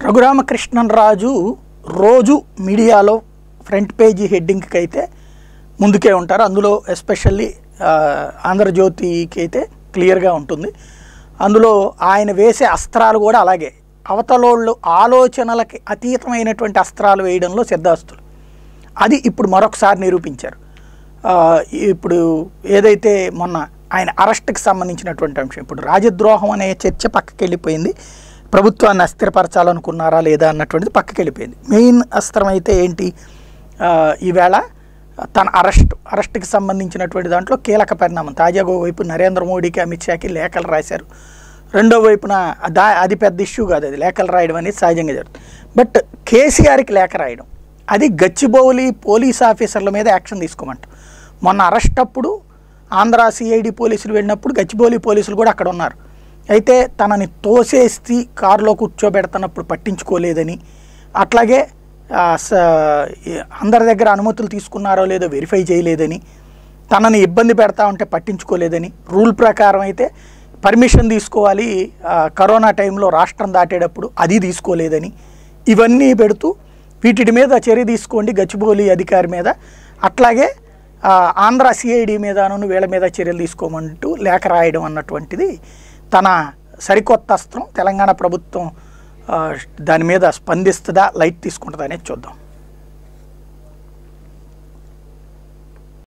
రఘురామకృష్ణరాజు రోజు మీడియాలో front page హెడ్డింగ్కి అయితే ముందుకే ఉంటారు అందులో ఎస్పెషల్లీ ఆంధ్రజ్యోతికి అయితే క్లియర్గా ఉంటుంది అందులో ఆయన వేసే అస్త్రాలు కూడా అలాగే అవతలోళ్ళు ఆలోచనలకి అతీతమైనటువంటి అస్త్రాలు వేయడంలో సిద్ధాస్తులు అది ఇప్పుడు మరొకసారి నిరూపించారు ఆ, ఇప్పుడు ఏదైతే మొన్న ఆయన అరెస్ట్కి సంబంధించినటువంటి అంశం ఇప్పుడు రాజద్రోహం అనే చర్చ పక్కకి వెళ్ళిపోయింది ప్రభుత్వాన్ని అస్థిరపరచాలనుకున్నారా లేదా అన్నటువంటిది పక్కకి వెళ్ళిపోయింది మెయిన్ అస్త్రం అయితే ఏంటి ఆ, ఈవేళ తన అరెస్ట్ అరెస్ట్కి సంబంధించినటువంటి దాంట్లో కీలక పరిణామం తాజాగా వైపు నరేంద్ర మోడీకి అమిత్ షాకి లేఖలు రాశారు రెండో వైపున దా అది పెద్ద ఇష్యూ కాదు అది లేఖలు రాయడం అనేది సహజంగా జరుగుతుంది బట్ కేసీఆర్కి లేఖ రాయడం అది గచ్చిబౌలి పోలీస్ ఆఫీసర్ల మీద యాక్షన్ తీసుకోమంట మొన్న అరెస్ట్ అప్పుడు ఆంధ్ర సిఐడి పోలీసులు వెళ్ళినప్పుడు గచ్చిబౌలి పోలీసులు కూడా అక్కడ ఉన్నారు అయితే తనని తోసేసి కారులో కూర్చోబెడుతున్నప్పుడు పట్టించుకోలేదని అట్లాగే ఆ, స- ఈ- అందరి దగ్గర అనుమతులు తీసుకున్నారో లేదో వెరిఫై చేయలేదని తనని ఇబ్బంది పెడతా ఉంటే పట్టించుకోలేదని రూల్ ప్రకారం అయితే పర్మిషన్ తీసుకోవాలి ఆ, కరోనా టైంలో రాష్ట్రం దాటేటప్పుడు అది తీసుకోలేదని ఇవన్నీ పెడుతూ వీటి మీద చర్య తీసుకోండి గచ్చిబౌలి అధికారి మీద అట్లాగే ఆ, ఆంధ్ర సిఐడి మీదను వీళ్ళ మీద చర్యలు తీసుకోమంటూ లేఖ రాయడం అన్నటువంటిది తన సరికొత్త అస్త్రం తెలంగాణ ప్రభుత్వం ఆ, దాని మీద స్పందిస్తుందా లైట్ తీసుకుంటుందా అనేది చూద్దాం